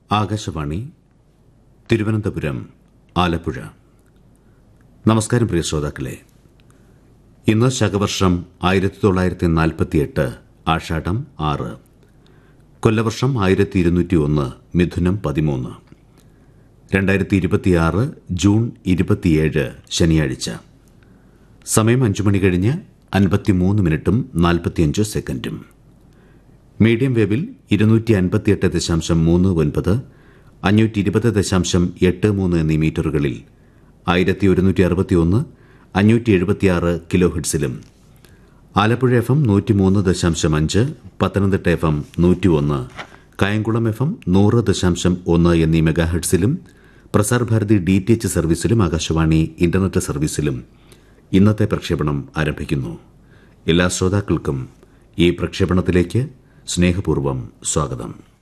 ആകാശവാണി തിരുവനന്തപുരം ആലപ്പുഴ നമസ്കാരം പ്രിയ ശ്രോതാക്കളെ ഇന്ന് ശകവർഷം ആയിരത്തി തൊള്ളായിരത്തി നാൽപ്പത്തിയെട്ട് ആഷാഢം ആറ് കൊല്ലവർഷം ആയിരത്തി ഇരുന്നൂറ്റി ഒന്ന് മിഥുനം പതിമൂന്ന് രണ്ടായിരത്തി ഇരുപത്തിയാറ് ജൂൺ ഇരുപത്തിയേഴ് ശനിയാഴ്ച സമയം അഞ്ചു മണി കഴിഞ്ഞ് അൻപത്തിമൂന്ന് മിനിറ്റും നാൽപ്പത്തിയഞ്ച് സെക്കൻഡും മീഡിയം വേവിൽ ഇരുന്നൂറ്റി അൻപത്തിയെട്ട് ദശാംശം മൂന്ന് ഒൻപത് അഞ്ഞൂറ്റി ഇരുപത് ദശാംശം എട്ട് മൂന്ന് എന്നീ മീറ്ററുകളിൽ ആയിരത്തി ഒരുന്നൂറ്റി അറുപത്തിയൊന്ന് അഞ്ഞൂറ്റി എഴുപത്തിയാറ് കിലോ ഹെഡ്സിലും ആലപ്പുഴ എഫ് എം നൂറ്റിമൂന്ന് ദശാംശം അഞ്ച് പത്തനംതിട്ട എഫ് എം നൂറ്റി ഒന്ന് കായംകുളം എഫ് എം നൂറ് ദശാംശം ഒന്ന് എന്നീ മെഗാ ഹെഡ്സിലും Prasar Bharati D T H സർവീസിലും ആകാശവാണി ഇന്റർനെറ്റ് സർവീസിലും ഇന്നത്തെ പ്രക്ഷേപണം ആരംഭിക്കുന്നു എല്ലാ ശ്രോതാക്കൾക്കും ഈ പ്രക്ഷേപണത്തിലേക്ക് സ്നേഹപൂർവ്വം സ്വാഗതം